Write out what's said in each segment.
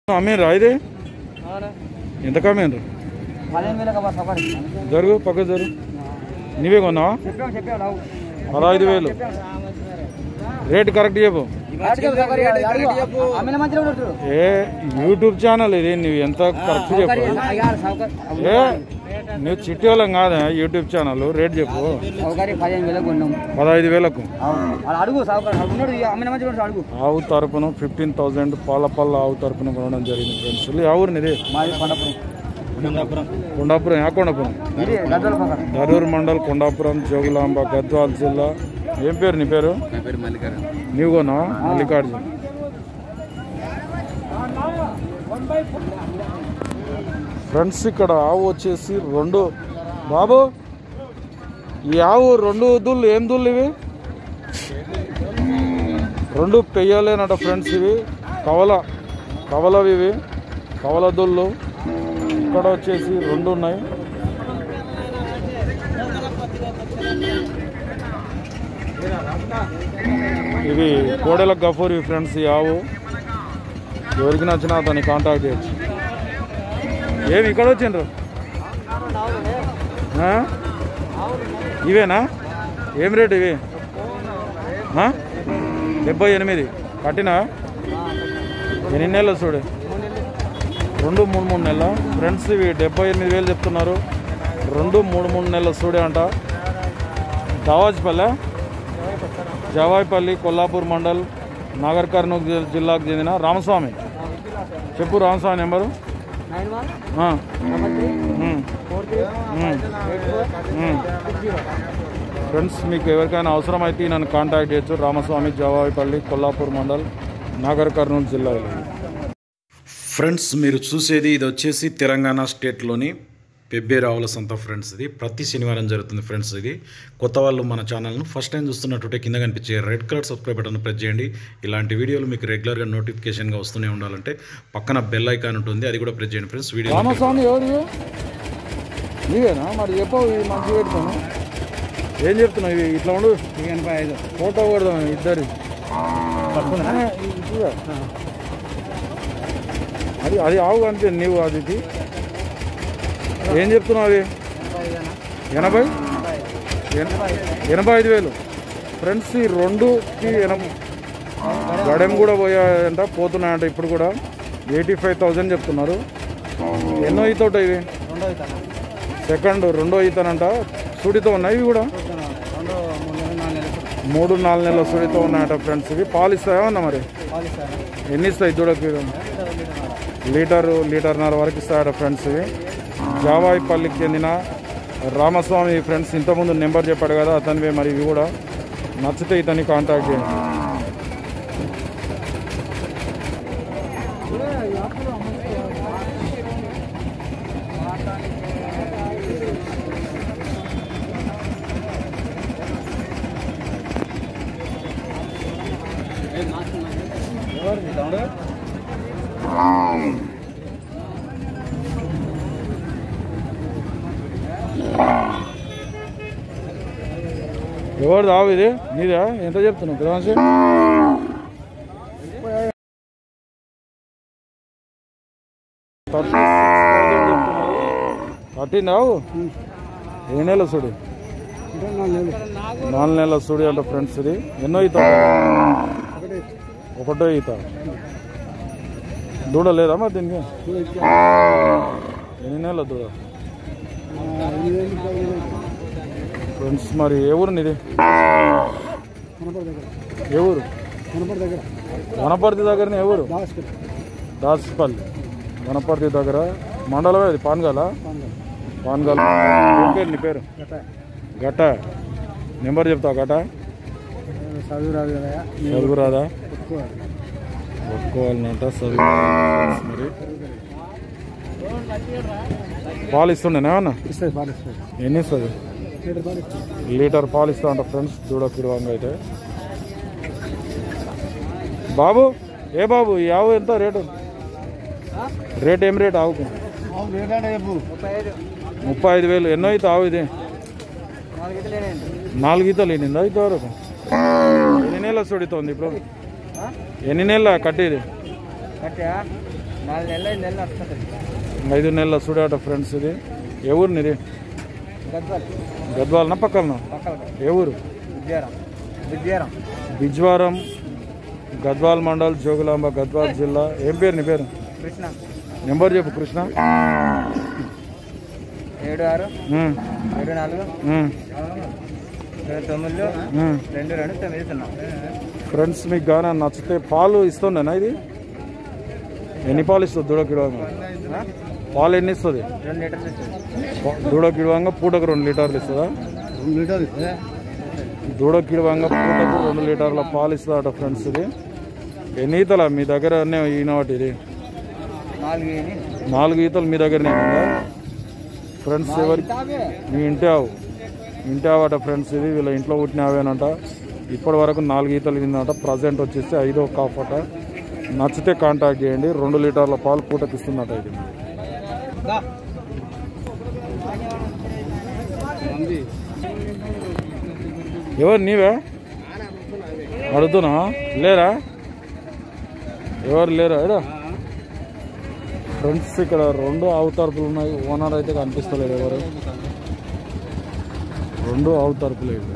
అమ్మేరా ఇది ఎంత కమ్మేండ్రు పదిహేను వేలకు అవ్వ సఫారీ జరుగు పక్క జరుగు నీవే కొన్నావా చెప్పాము చెప్పాము రావు పదహైదు వేలు రేట్ కరెక్ట్ చెప్పు అమ్మిన మంచిగా ఉండదు ఏ యూట్యూబ్ ఛానల్ ఇది నువ్వు ఎంత కరెక్ట్ చెప్పు ఏ నువ్వు చిట్టి వాళ్ళం కాదా యూట్యూబ్ ఛానల్ రేట్ చెప్పు సౌకర్యం పదిహేను వేలకు కొన్నాం పదహైదు వేలకు అవును వాళ్ళు అడుగు సౌకర్యం ఉన్నాడు ఇక అమ్మిన మంచిగా ఉంటాడు అడుగు ఆవు తరపున ఫిఫ్టీన్ థౌసండ్ పాల పళ్ళ ఆవు తరపున కొనడం జరిగింది ఫ్రెండ్స్ ఆ ఊరినిది మాది కొండపురం కొండాపురం యా కొండాపురం ఇది గద్దల పక్కన దరూర్ మండల్ కొండాపురం జోగులాంబ గద్వాల్ జిల్లా ఏం పేరు నీ పేరు నా పేరు మల్లికార్జున నీవు కొన్నా మల్లికార్జున్ ఫ్రెండ్స్ ఇక్కడ ఆవు వచ్చేసి రెండు బాబు ఈ ఆవు రెండు దుళ్ళు ఏం దుళ్ళు ఇవి రెండు పెయ్యలేనట ఫ్రెండ్స్ ఇవి కవల కవలవి ఇవి కవల దుళ్ళు ఇక్కడ వచ్చేసి రెండు ఉన్నాయి ఇవి కోడెల గఫూర్ ఇవి ఫ్రెండ్స్ ఈ ఆవు ఎవరికి నచ్చినా అతన్ని కాంటాక్ట్ చేయొచ్చు ఏమి ఇక్కడ వచ్చిండ్రు ఆ? ఇవేనా ఏం రేట్ ఇవి ఆ? డెబ్బై ఎనిమిది కట్టినా ఎన్ని నెలలు చూడు రెండు మూడు మూడు నెలల ఫ్రెండ్స్ ఇవి డెబ్బై ఎనిమిది వేలు చెప్తున్నారు రెండు మూడు మూడు నెలల చూడే అంట దావాజ్పల్లె జవాయిపల్లి కొల్లాపూర్ మండల్ నాగర్ కర్నూలు జి- జిల్లాకు చెందిన రామస్వామి చెప్పు Ramaswamy number nine one ah, double three um, four three um, eight four um. Six zero friends మీకు ఎవరికైనా అవసరమైతే నన్ను కాంటాక్ట్ చేయొచ్చు రామస్వామి జవాయిపల్లి కొల్లాపూర్ మండల్ నాగర్ కర్నూలు జిల్లా ఫ్రెండ్స్ మీరు చూసేది ఇది వచ్చేసి తెలంగాణ స్టేట్లోని పెబ్బేరావుల సంత ఫ్రెండ్స్ ఇది ప్రతి శనివారం జరుగుతుంది ఫ్రెండ్స్ ఇది కొత్త వాళ్ళు మన ఛానల్ను ఫస్ట్ టైం చూస్తున్నట్టుంటే కింద కనిపించే red colour subscribe button press చేయండి ఇలాంటి వీడియోలు మీకు రెగ్యులర్గా నోటిఫికేషన్గా వస్తూనే ఉండాలంటే పక్కన బెల్ ఐకాన్ ఉంటుంది అది కూడా ప్రెస్ చేయండి ఫ్రెండ్స్ వీడియో రామస్వామి ఎవరు నీవేనా మరి చెప్పవు ఇవి మంచిగా పెడతాను ఏం చెప్తున్నావు ఇవి ఇట్లా ఉండు ఎనభై ఐదు ఫోటో కొడదాం ఇద్దరి అది అది ఆవు అంతే నీవు అది ఇది. ఏం చెప్తున్నావు అవి ఎనభై ఎన- ఎనభై ఐదు వేలు ఫ్రెండ్స్ ఈ రెండుకి ఎనభై గడెం కూడా పోయాయంట పోతున్నాయంట ఇప్పుడు కూడా ఎయిటీ ఫైవ్ థౌజండ్ చెప్తున్నారు ఎన్నో ఈతోట ఇవి రెండో ఇతను సెకండ్ రెండో ఈతనంట సుడితో ఉన్నాయి ఇవి కూడా రెండు మూడు నెలలు నాలుగు నెలలు మూడు నాలుగు నెలల సుడితో ఉన్నాయట ఫ్రెండ్స్ ఇవి పాలు ఇస్తాయా మరి పాలు ఇస్తాను ఎన్ని ఇస్తాయి దూడకి లీటరు లీటర్న్నర వరకు ఇస్తాయట ఫ్రెండ్స్ ఇవి జావాయిపల్లికి చెందిన రామస్వామి ఫ్రెండ్స్ ఇంతకుముందు నెంబర్ చెప్పాడు కదా అతనివే మరి ఇవి కూడా నచ్చితే ఇతన్ని కాంటాక్ట్ చేయండి ఎవరు దావు ఇది నీదా ఎంత చెప్తున్నావు గ్రాన్స్ కట్టిందావు ఏ నెల సుడి నాలుగు నెలల సుడి అంట ఫ్రెండ్స్ ఇది ఎన్నో ఈత ఒకటో ఈత దూడ లేదా మరి దీనికి ఎన్ని నెలల దూడ ఫ్రెండ్స్ మరి ఏ ఊరు ఇది ఏ ఊరు వనపర్తి దగ్గరనే ఏ ఊరు దాస్పల్లి వనపర్తి దగ్గర మండలమే అది పాన్గాల పాన్గాల్ ఏం పేరు నీ పేరు గట నెంబర్ చెప్తావు గట చదువు రాదు కదా చదువు రాదా ఒప్పుకోవాలన్నట చదువు మరి పాలు ఇస్తుండేనా ఏమన్నా ఇస్తుంది పాలు ఇస్తుంది ఎన్ని ఇస్తుంది లీటర్ పాలు ఇస్తుంది లీటర్ పాలు ఇస్తా అంట ఫ్రెండ్స్ దూడ పిలవంగా అయితే బాబు ఏ బాబు ఈ ఆవు ఎంత రేటు రేట్ ఏం రేట్ ఆవుకు అవును రేట్ అంటే చెప్పు ముప్పై ఐదు ముప్పై ఐదు వేలు ఎన్నో అయితే ఆవు ఇది నాలుగు ఇతలు లేనండి నాలుగు ఈతలు ఎన్నిందా ఇంతవరకు ఎన్ని నెలల సుడితోంది ఇప్పుడు ఎన్ని నెలల కట్టేది కట్టా నాలుగు నెలలు ఐదు నెలలు వస్తుంది ఐదు నెలల సుడాట ఫ్రెండ్స్ ఇది ఏ ఊరు నీది గద్వాల్ గద్వాలనా పక్కన పక్కన ఏ ఊరు విద్యారం విద్యారం బిజ్వారం గద్వాల్ మండల్ జోగులాంబ గద్వాల్ జిల్లా ఏం పేరు నీ పేరు కృష్ణ నెంబర్ చెప్పు కృష్ణ ఏడు ఆరు ఉమ్, ఏడు నాలుగు ఉమ్, రెండు తొమ్మిదిలో ఉమ్. రెండు రెండు తొమ్మిది సున్నా ఫ్రెండ్స్ మీకు గానా నచ్చితే పాలు ఇస్తుండేనా ఇది ఎన్ని పాలు ఇస్తుంది దూడ కిడవంగా ఆ? పాలు ఎన్ని ఇస్తుంది రెండు లీటర్లు ఇస్తుంది పా- దూడ కిడవంగా పూటకు రెండు లీటర్లు ఇస్తుందా రెండు లీటర్లు దూడ కిడవంగా పూటకు రెండు లీటర్ల పాలు ఇస్తుందట ఫ్రెండ్స్ ఇది ఎన్ని ఈతలా మీ దగ్గర అన్నీ ఈయన వాటి ఇది నాలుగు వేలు నాలుగు ఈతలు మీ దగ్గరనే ఉందా ఫ్రెండ్స్ ఎవరి మీ ఇంటి ఆవు ఇంటి ఆవు అట ఫ్రెండ్స్ ఇది వీళ్ళ ఇంట్లో పుట్టిన ఆవేనంట ఇప్పటి వరకు నాలుగు ఈతలు ఇచ్చిందంట ప్రజెంట్ వచ్చేసి ఐదో కాఫ్ అట నచ్చితే కాంటాక్ట్ చేయండి రెండు లీటర్ల పాలు పూటకి ఇస్తుందట ఇది ఎవరు నీవే అడుగుతున్నా లేరా ఎవరు లేరా ఎడా ఫ్రెండ్స్ ఇక్కడ రెండు ఆవు తరపులు ఉన్నాయి ఓనర్ అయితే కనిపిస్తలేదు ఎవరు రెండు ఆవు తరపులే ఇవి.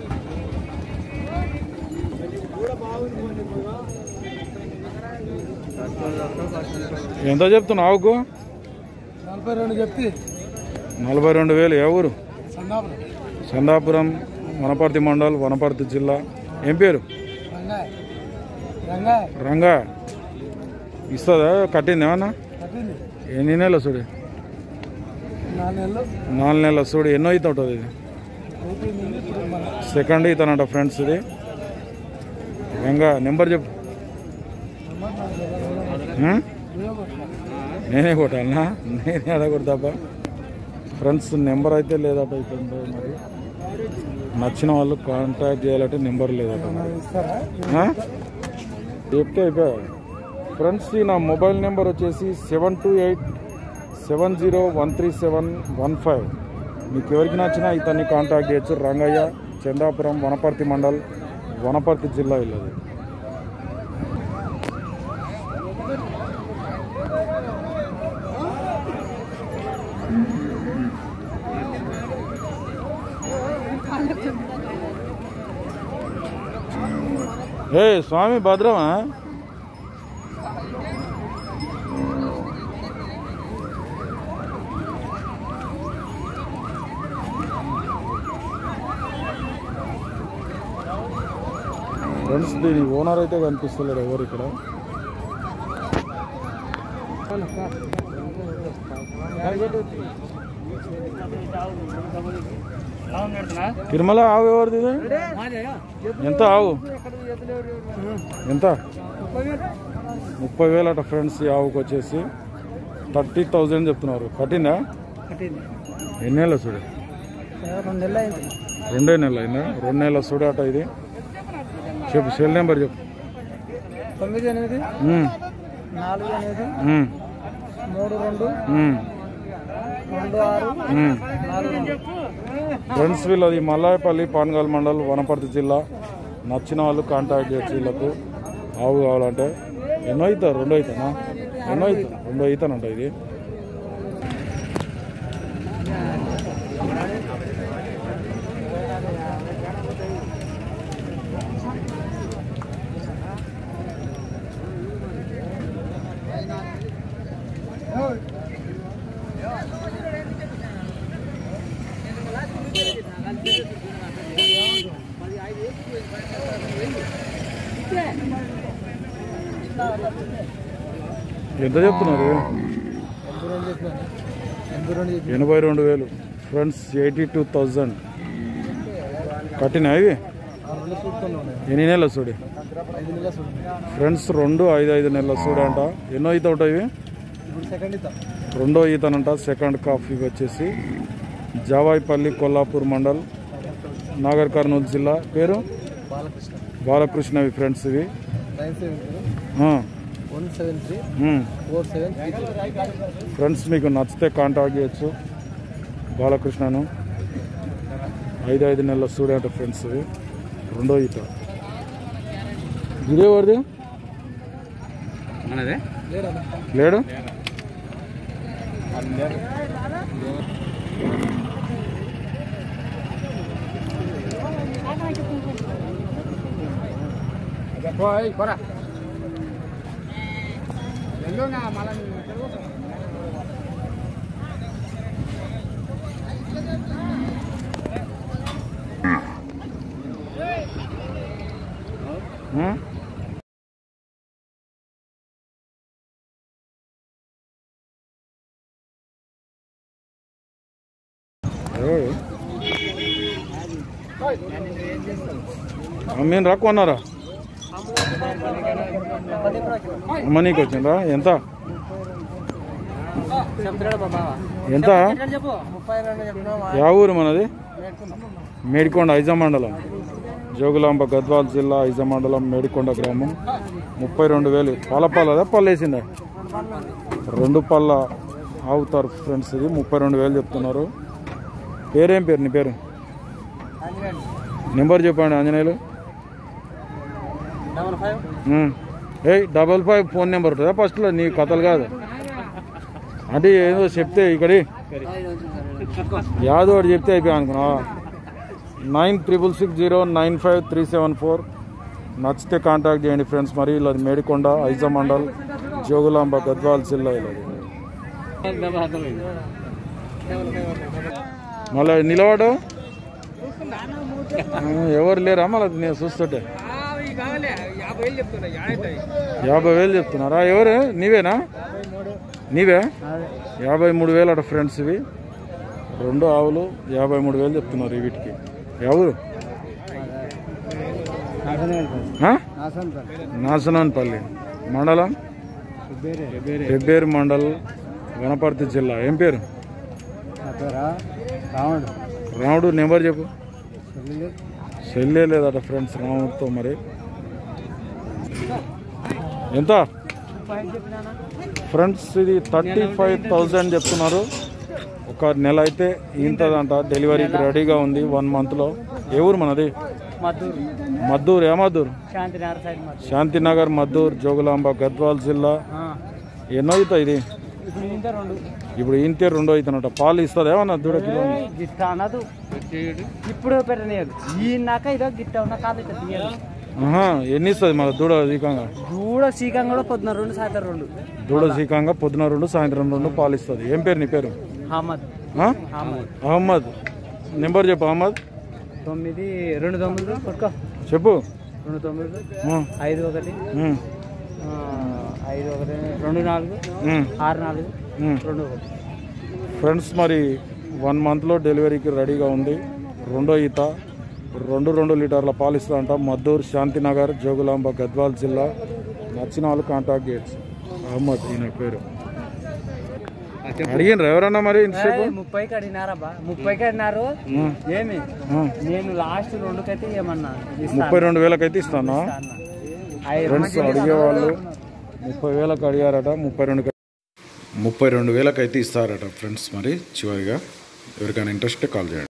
ఎంత చెప్తున్నావు ఆవుకు నలభై రెండు చెప్తే నలభై రెండు వేలు ఏ ఊరు సన్నాపురం చందాపురం వనపర్తి మండల్ వనపర్తి జిల్లా ఏం పేరు రంగాయ్ రంగాయ్ రంగా ఇస్తుందా కట్టింది ఏమన్నా కట్టింది ఎన్ని నెలలు చూడు నాలుగు నెలలు నాలుగు నెలల చూడు ఎన్నో ఈత ఉంటుంది ఇది ఊపి నుండి ఇప్పుడు మన సెకండ్ ఈతనంట ఫ్రెండ్స్ ఇది రంగా నెంబర్ చెప్పు హ్మ్? నేనే కొట్టాలనా నేనే అడగొడతాపా ఫ్రెండ్స్ నెంబర్ అయితే లేదట ఇప్పుడు మరి నచ్చిన వాళ్ళు కాంటాక్ట్ చేయాలంటే నెంబర్ లేదట మరి ఇస్తారా ఆ? చెప్తే అయిపోయా ఫ్రెండ్స్ ఈ నా మొబైల్ నెంబర్ వచ్చేసి seven two eight seven zero one three seven one five మీకు ఎవరికి నచ్చినా ఇతన్ని కాంటాక్ట్ చేయొచ్చు రంగయ్య చందాపురం వనపర్తి మండల్ వనపర్తి జిల్లా వెళ్ళదు ఏ స్వామి భద్రమా ఫ్రెండ్స్ దీని ఓనర్ అయితే కనిపిస్తలేడు ఎవరు ఇక్కడ తిరుమల ఆవు ఎవరిది ఇది? ఎంత ఆవు ఎంత ముప్పై వేలు అట ఫ్రెండ్స్ ఈ ఆవుకి వచ్చేసి థర్టీ థౌజండ్ చెప్తున్నారు కట్టిందా కట్టింది ఎన్ని నెలలు చూడు రెండు నెలలు అయింది రెండే నెలలు అయిందా రెండు నెలల చూడు అట ఇది చెప్పు సెల్ నెంబర్ చెప్పు తొమ్మిది ఎనిమిది ఉమ్, నాలుగు ఎనిమిది ఉమ్, మూడు రెండు ఉమ్, రెండు ఆరు ఉమ్. నాలుగు రెండు ఫ్రెండ్స్ వీళ్ళది మల్లాయపల్లి పాన్గల్ మండల్ వనపర్తి జిల్లా నచ్చిన వాళ్ళు కాంటాక్ట్ చేయొచ్చు వీళ్ళకు ఆవు కావాలంటే ఎన్నో అవుతారు రెండో అవుతానా ఎన్నో అవుతా రెండో అవుతానంట ఇది ఎంత చెప్తున్నారు ఎనభై రెండు చెప్పాను ఎనభై రెండు చెప్పి ఎనభై రెండు వేలు ఫ్రెండ్స్ ఎయిటీ టూ థౌజండ్ కట్టినా ఇవి ఆరు నెలలు చూడుతున్నాను ఎన్ని నెలలు చూడు ఐదు నెలలు చూడండి ఫ్రెండ్స్ రెండు ఐదు ఐదు నెలల చూడంట ఎన్నో ఈత ఉంటాయి ఇవి ఇప్పుడు సెకండ్ ఇద్దాం రెండో ఈతనంట సెకండ్ కాఫీ వచ్చేసి జావాయిపల్లి కొల్లాపూర్ మండల్ నాగర్ కర్నూలు జిల్లా పేరు బాలకృష్ణ బాలకృష్ణవి ఫ్రెండ్స్ ఇవి nine seven zero ah, one seven three um. Four seven three friends మీకు నచ్చితే కాంటాక్ట్ చేయొచ్చు బాలకృష్ణను ఐదు ఐదు నెలల స్టూడెంట్ ఫ్రెండ్స్ ఇవి రెండో ఈత ఇదే వాడిది మనదే లేడు పోరా ఉం? ఎవరు? అమ్మేం రాకు అన్నారా అమ్మనీకి వచ్చిందా ఎంత చెప్తున్నాడు బాబా ఎంత చెప్పు ముప్పై రెండు చెప్తున్నావా యా ఊరు మనది మేడికొండ ఐజా మండలం జోగులాంబ గద్వాల్ జిల్లా ఐజా మండలం మేడికొండ గ్రామం ముప్పై రెండు వేలు పాలపాలదా పళ్ళు వేసిందా రెండు పళ్ళ ఆవుతారు ఫ్రెండ్స్ ఇది ముప్పై రెండు వేలు చెప్తున్నారు పేరేం పేరు నీ పేరు నెంబర్ చెప్పండి ఆంజనేయులు డబల్ ఫైవ్ ఉమ్. ఏయ్ డబల్ ఫైవ్ ఫోన్ నెంబర్ ఉంటుందా ఫస్ట్లో నీ కథలు కాదు అంటే ఏదో చెప్తే ఇక్కడి యాదో ఒకటి చెప్తే అయిపోయా అనుకున్నా nine triple six zero nine five three seven four నచ్చితే కాంటాక్ట్ చేయండి ఫ్రెండ్స్ మరి ఇలా మేడికొండ ఐజా మండల్ జోగులాంబ గద్వాల్ జిల్లా ఇలా మళ్ళీ నిలబడు ఆ, ఎవరు లేరా మళ్ళీ నేను చూస్తుంటే యాభై వేలు చెప్తున్నా యాడైతాయి యాభై వేలు చెప్తున్నారా ఎవరు నీవేనా నీవే యాభై మూడు వేలు అట ఫ్రెండ్స్ ఇవి రెండు ఆవులు యాభై మూడు వేలు చెప్తున్నారు వీటికి ఎవరు ఆ? నాసనాన్పల్లి మండలం పెబ్బేరు మండల్ వనపర్తి జిల్లా ఏం పేరు రావణ్ రాముడు నెంబర్ చెప్పు సెల్లే లేదట ఫ్రెండ్స్ రాముడితో మరి ఎంత ఫ్రెండ్స్ ఇది థర్టీ ఫైవ్ థౌజండ్ చెప్తున్నారు ఒక నెల అయితే ఇంతదంట డెలివరీకి రెడీగా ఉంది వన్ మంత్లో ఏ ఊరు మనది మద్దూరు మద్దూరు ఏ మద్దూరు శాంతినగర్ సైడ్ మద్దూరు శాంతినగర్ మద్దూర్ జోగులాంబ గద్వాల్ జిల్లా ఎన్నో అవుతాయి ఇది ఇప్పుడు ఇంత రెండు ఇప్పుడు ఇంతే రెండో అవుతున్నట పాలు ఇస్తుంది ఏమన్నా దూడ కిలో గిట్ట అనదు ఇప్పుడు పెట్టనీయదు ఈనాక ఇదో గిట్ట ఉన్న కాదు ఇట్లా తీయదు ఆహా, ఎన్ని ఇస్తుంది మన దూడ సీకంగా దూడ సీకం కూడా పొద్దున రెండు సాయంత్రం రెండు దూడ సీకంగా పొద్దున రెండు సాయంత్రం రెండు పాలు ఇస్తుంది ఏం పేరు నీ పేరు అహ్మద్ ఆ? అహ్మద్ అహ్మద్ నెంబర్ చెప్పు అహ్మద్ తొమ్మిది రెండు తొమ్మిది పట్టుకో చెప్పు రెండు తొమ్మిది ఆ, ఐదు ఒకటి ఉమ్, ఆ, ఐదు ఒకటి రెండు నాలుగు ఉమ్, ఆరు నాలుగు ఉమ్. రెండు ఒకటి ఫ్రెండ్స్ మరి వన్ మంత్లో డెలివరీకి రెడీగా ఉంది రెండో ఈత రెండు రెండు లీటర్ల పాలు ఇస్తుందంట మద్దూర్ శాంతినగర్ జోగులాంబ గద్వాల్ జిల్లా నచ్చిన వాళ్ళు కాంటాక్ట్ చేయొచ్చు అహ్మద్ ఈయన పేరు అడిగినరా ఎవరన్నా మరి ఇంతసేపు ఏయ్, ముప్పైకి అడిగినారబ్బా ముప్పైకి అడిగినారు ఉమ్, ఏమి ఉమ్. నేను లాస్ట్ రెండుకైతే ఏమన్నా ఇస్తా ముప్పై రెండు వేలకైతే ఇస్తానా అన్న. ఐదు ఫ్రెండ్స్ అడిగేవాళ్ళు ముప్పై వేలకు అడిగారట ముప్పై రెండు ముప్పై రెండు వేలకైతే ఇస్తారట ఫ్రెండ్స్ మరి చివరిగా ఎవరికైనా ఇంట్రెస్ట్ కాల్ చేయండి